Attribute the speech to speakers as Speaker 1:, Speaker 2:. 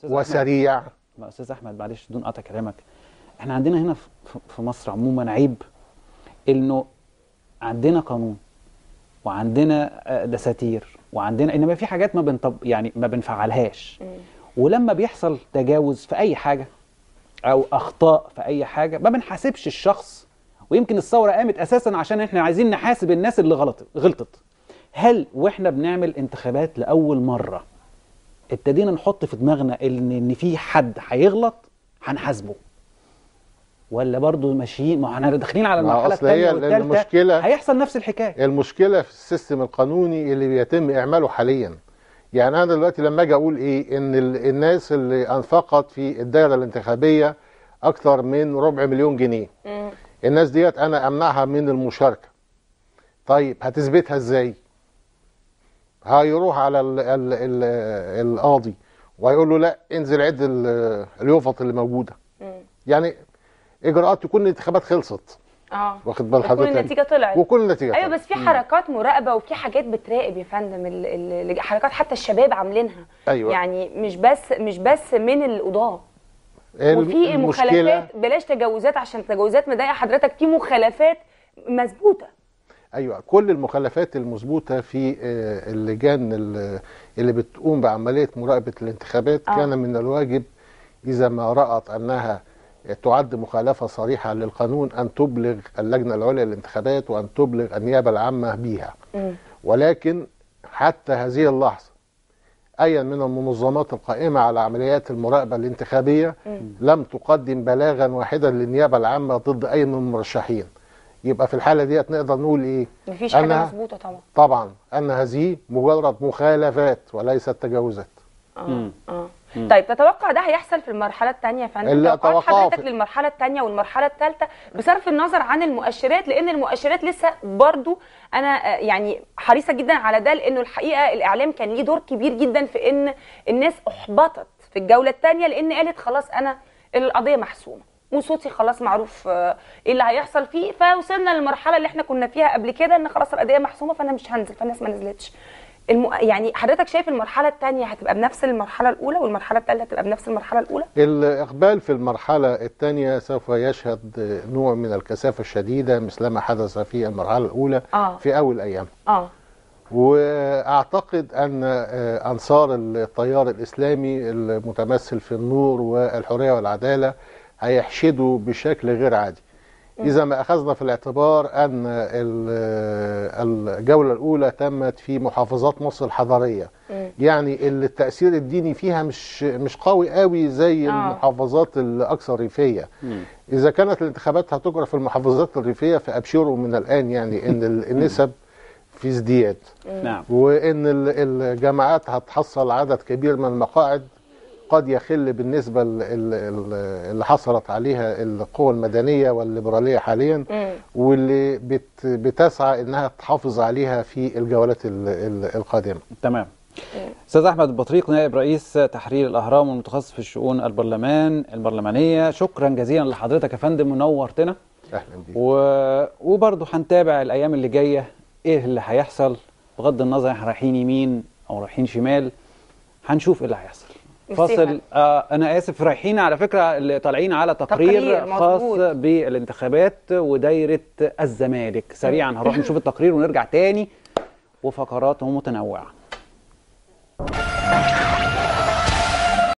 Speaker 1: أستاذ أحمد.
Speaker 2: وسريع
Speaker 1: ما استاذ احمد معلش بدون قطع كلامك احنا عندنا هنا في- في- في مصر عموما عيب انه عندنا قانون وعندنا آه، دساتير وعندنا انما في حاجات ما بنطب يعني ما بنفعلهاش ولما بيحصل تجاوز في اي حاجه او اخطاء في اي حاجه ما بنحاسبش الشخص ويمكن الثوره قامت اساسا عشان احنا عايزين نحاسب الناس اللي غلطت غلطت هل واحنا بنعمل انتخابات لاول مره ابتدينا نحط في دماغنا ان ان في حد هيغلط هنحاسبه ولا برضه ماشيين ما احنا داخلين على
Speaker 2: ما
Speaker 1: المرحله
Speaker 2: أصل هي
Speaker 1: الثانيه والثالثه
Speaker 2: المشكلة-
Speaker 1: هيحصل نفس الحكايه
Speaker 2: المشكله في السيستم القانوني اللي بيتم اعماله حاليا يعني انا دلوقتي لما اجي اقول ايه ان ال- الناس اللي انفقت في الدائره الانتخابيه اكثر من ربع مليون جنيه الناس ديت انا امنعها من المشاركه طيب هتثبتها ازاي هيروح على ال ال ال القاضي وهيقول له لا انزل عد ال- اليوفط اللي موجوده يعني اجراءات تكون الانتخابات خلصت
Speaker 3: اه
Speaker 2: واخد بال
Speaker 3: وتكون
Speaker 2: حضرتك
Speaker 3: النتيجه طلعت
Speaker 2: وكل النتيجه
Speaker 3: ايوه
Speaker 2: طلعت.
Speaker 3: بس في حركات مراقبه وفي حاجات بتراقب يا فندم ال- ال- حركات حتى الشباب عاملينها
Speaker 2: أيوة.
Speaker 3: يعني مش بس مش بس من القضاه
Speaker 2: الم-
Speaker 3: وفي
Speaker 2: المشكله
Speaker 3: مخالفات بلاش تجاوزات عشان تجاوزات مضايقه حضرتك في مخالفات مثبوته
Speaker 2: ايوه كل المخالفات المثبوته في آه، اللجان ال- اللي بتقوم بعمليه مراقبه الانتخابات
Speaker 3: آه.
Speaker 2: كان من الواجب اذا ما رات انها تعد مخالفه صريحه للقانون ان تبلغ اللجنه العليا للانتخابات وان تبلغ النيابه العامه بها
Speaker 3: مم.
Speaker 2: ولكن حتى هذه اللحظه ايا من المنظمات القائمه على عمليات المراقبه الانتخابيه لم تقدم بلاغا واحدا للنيابه العامه ضد اي من المرشحين يبقى في الحاله ديت نقدر نقول ايه
Speaker 3: مفيش حاجه
Speaker 2: أنا-
Speaker 3: مظبوطه طبعا
Speaker 2: طبعا ان هذه مجرد مخالفات وليست تجاوزات
Speaker 3: اه اه طيب تتوقع ده هيحصل في المرحله الثانيه يا فندم
Speaker 2: اللي
Speaker 3: توقعات
Speaker 2: أتوقعه
Speaker 3: حضرتك
Speaker 2: في-
Speaker 3: للمرحله الثانيه والمرحله الثالثه بصرف النظر عن المؤشرات لان المؤشرات لسه برضو انا آه، يعني حريصه جدا على ده لانه الحقيقه الاعلام كان ليه دور كبير جدا في ان الناس احبطت في الجوله الثانيه لان قالت خلاص انا القضيه محسومه وصوتي خلاص معروف آه، ايه اللي هيحصل فيه فوصلنا للمرحله اللي احنا كنا فيها قبل كده ان خلاص القضيه محسومه فانا مش هنزل فالناس ما نزلتش الم... يعني حضرتك شايف المرحله الثانيه هتبقى بنفس المرحله الاولى والمرحله الثالثه هتبقى بنفس المرحله الاولى
Speaker 2: الاقبال في المرحله الثانيه سوف يشهد نوع من الكثافه الشديده مثلما حدث في المرحله الاولى
Speaker 3: آه.
Speaker 2: في اول ايام
Speaker 3: اه
Speaker 2: واعتقد ان آه، انصار التيار الاسلامي المتمثل في النور والحريه والعداله هيحشدوا بشكل غير عادي اذا ما اخذنا في الاعتبار ان ال- الجوله الاولى تمت في محافظات مصر الحضريه يعني التاثير الديني فيها مش مش قوي قوي زي
Speaker 3: آه.
Speaker 2: المحافظات الاكثر ريفيه اذا كانت الانتخابات هتجرى في المحافظات الريفيه فابشروا من الان يعني ان ال- النسب في ازدياد
Speaker 1: نعم
Speaker 2: وان ال- الجامعات هتحصل عدد كبير من المقاعد قد يخل بالنسبه ال- ال- ال- اللي حصلت عليها القوى المدنيه والليبراليه حاليا واللي بت بتسعى انها تحافظ عليها في الجولات ال- ال- القادمه
Speaker 1: تمام استاذ احمد البطريق نائب رئيس تحرير الاهرام والمتخصص في الشؤون البرلمان البرلمانيه شكرا جزيلا لحضرتك يا فندم ونورتنا
Speaker 2: اهلا بيك
Speaker 1: و... وبرضه هنتابع الايام اللي جايه ايه اللي هيحصل بغض النظر احنا رايحين يمين او رايحين شمال هنشوف ايه اللي هيحصل
Speaker 3: ميرسي
Speaker 1: فاصل
Speaker 3: فندم.
Speaker 1: آه انا اسف رايحين على فكره اللي طالعين على تقرير,
Speaker 3: تقرير،
Speaker 1: خاص
Speaker 3: مظبوط.
Speaker 1: بالانتخابات ودايره الزمالك سريعا هنروح نشوف التقرير ونرجع تاني وفقرات متنوعه